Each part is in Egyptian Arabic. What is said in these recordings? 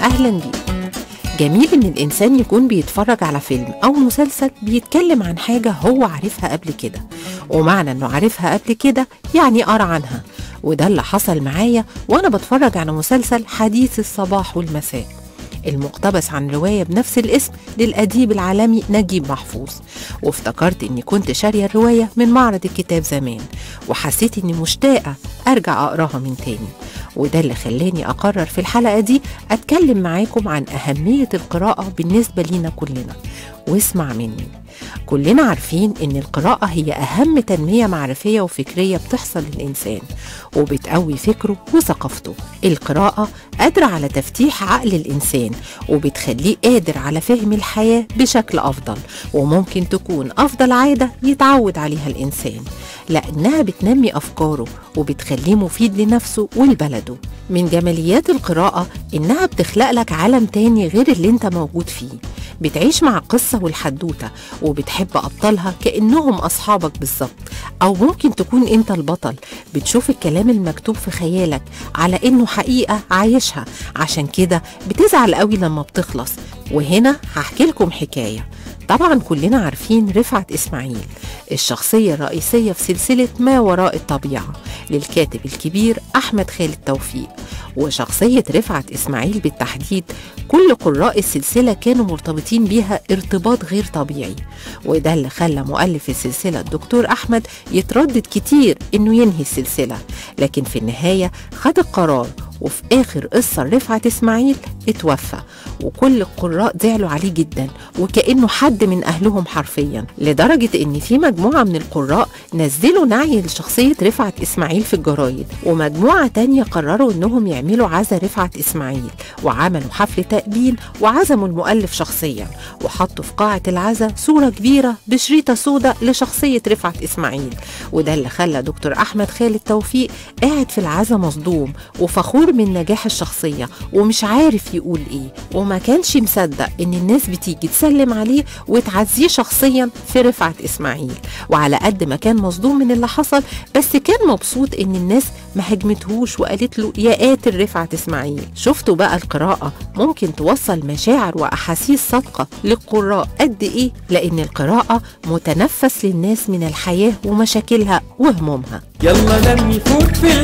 أهلا بيكم جميل إن الإنسان يكون بيتفرج على فيلم أو مسلسل بيتكلم عن حاجة هو عارفها قبل كده ومعنى إنه عارفها قبل كده يعني قرا عنها وده اللي حصل معايا وأنا بتفرج على مسلسل حديث الصباح والمساء المقتبس عن رواية بنفس الاسم للأديب العالمي نجيب محفوظ وافتكرت إني كنت شارية الرواية من معرض الكتاب زمان وحسيت إني مشتاقة أرجع أقراها من تاني وده اللي خلاني أقرر في الحلقة دي أتكلم معاكم عن أهمية القراءة بالنسبة لينا كلنا واسمع مني كلنا عارفين إن القراءة هي أهم تنمية معرفية وفكرية بتحصل للإنسان وبتقوي فكره وثقافته القراءة قادرة على تفتيح عقل الإنسان وبتخليه قادر على فهم الحياة بشكل أفضل وممكن تكون أفضل عادة يتعود عليها الإنسان لأنها بتنمي أفكاره وبتخليه مفيد لنفسه ولبلده من جماليات القراءة إنها بتخلق لك عالم تاني غير اللي انت موجود فيه بتعيش مع القصة والحدوتة وبتحب أبطالها كأنهم أصحابك بالظبط أو ممكن تكون أنت البطل بتشوف الكلام المكتوب في خيالك على إنه حقيقة عايشها عشان كده بتزعل قوي لما بتخلص وهنا هحكي لكم حكاية طبعا كلنا عارفين رفعت إسماعيل الشخصية الرئيسية في سلسلة ما وراء الطبيعة للكاتب الكبير أحمد خالد توفيق وشخصية رفعت إسماعيل بالتحديد كل قراء السلسلة كانوا مرتبطين بيها ارتباط غير طبيعي وده اللي خلى مؤلف السلسلة الدكتور أحمد يتردد كتير إنه ينهي السلسلة لكن في النهاية خد القرار وفي آخر قصة رفعت إسماعيل اتوفى وكل القراء زعلوا عليه جدا وكأنه حد من أهلهم حرفيا لدرجة إن في مجموعة من القراء نزلوا نعي لشخصية رفعت إسماعيل في الجرايد ومجموعة تانية قرروا إنهم يعملوا عزا رفعت إسماعيل وعملوا حفل تأبين وعزموا المؤلف شخصيا وحطوا في قاعة العزا صورة كبيرة بشريطة سوداء لشخصية رفعت إسماعيل وده اللي خلى دكتور أحمد خالد توفيق قاعد في العزا مصدوم وفخور من نجاح الشخصية ومش عارف يقول إيه وما كانش مصدق إن الناس بتيجي تسلم عليه وتعزيه شخصيا في رفعت إسماعيل وعلى قد ما كان مصدوم من اللي حصل بس كان مبسوط إن الناس ما هجمتهوش وقالت له يا قاتل رفعت إسماعيل شفتوا بقى القراءة ممكن توصل مشاعر وأحاسيس صادقة للقراء قد إيه لأن القراءة متنفس للناس من الحياة ومشاكلها وهمومها يلا لمي فوق في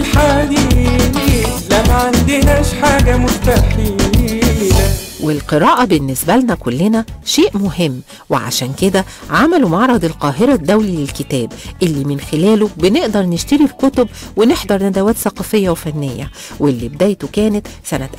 الحديد لا ما عندناش حاجة مستحيلة والقراءة بالنسبة لنا كلنا شيء مهم وعشان كده عملوا معرض القاهرة الدولي للكتاب اللي من خلاله بنقدر نشتري الكتب ونحضر ندوات ثقافية وفنية واللي بدايته كانت سنة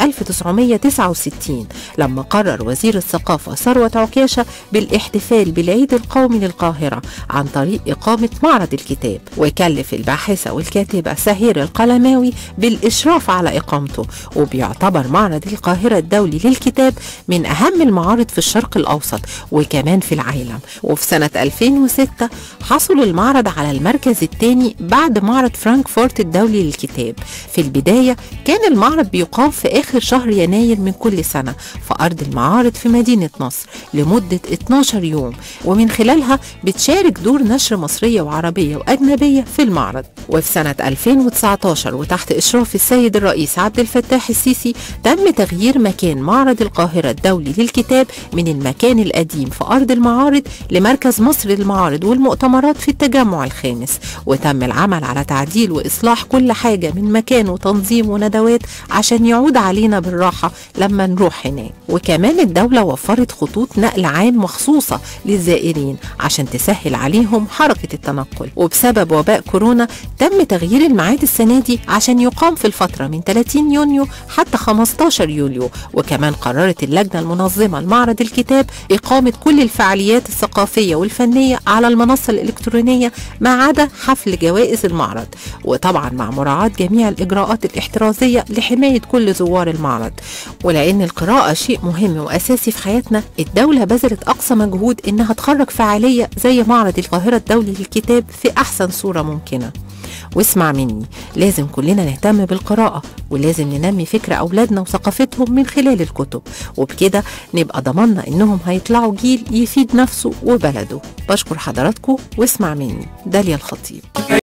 1969 لما قرر وزير الثقافة ثروت عكاشة بالاحتفال بالعيد القومي للقاهرة عن طريق إقامة معرض الكتاب وكلف الباحثة والكاتبة سهير القلماوي بالإشراف على إقامته وبيعتبر معرض القاهرة الدولي للكتاب من أهم المعارض في الشرق الأوسط وكمان في العالم وفي سنة 2006 حصل المعرض على المركز الثاني بعد معرض فرانكفورت الدولي للكتاب في البداية كان المعرض بيقام في آخر شهر يناير من كل سنة في أرض المعارض في مدينة نصر لمدة 12 يوم ومن خلالها بتشارك دور نشر مصرية وعربية وأجنبية في المعرض وفي سنة 2019 وتحت إشراف السيد الرئيس عبد الفتاح السيسي تم تغيير مكان معرض القاهرة الدولي للكتاب من المكان القديم في أرض المعارض لمركز مصر للمعارض والمؤتمرات في التجمع الخامس وتم العمل على تعديل وإصلاح كل حاجة من مكان وتنظيم وندوات عشان يعود علينا بالراحة لما نروح هناك وكمان الدولة وفرت خطوط نقل عام مخصوصة للزائرين عشان تسهل عليهم حركة التنقل وبسبب وباء كورونا تم تغيير الميعاد السنة دي عشان يقام في الفترة من 30 يونيو حتى 15 يوليو وكمان قررت اللجنة المنظمة لمعرض الكتاب إقامة كل الفعاليات الثقافية والفنية على المنصة الإلكترونية ما عدا حفل جوائز المعرض وطبعا مع مراعاة جميع الإجراءات الاحترازية لحماية كل زوار المعرض ولأن القراءة شيء مهم وأساسي في حياتنا الدولة بذلت أقصى مجهود إنها تخرج فعالية زي معرض القاهرة الدولي للكتاب في أحسن صورة ممكنة واسمع مني لازم كلنا نهتم بالقراءة ولازم ننمي فكر أولادنا وثقافتهم من خلال الكتب وبكده نبقى ضمننا إنهم هيطلعوا جيل يفيد نفسه وبلده بشكر حضراتكم واسمع مني داليا الخطيب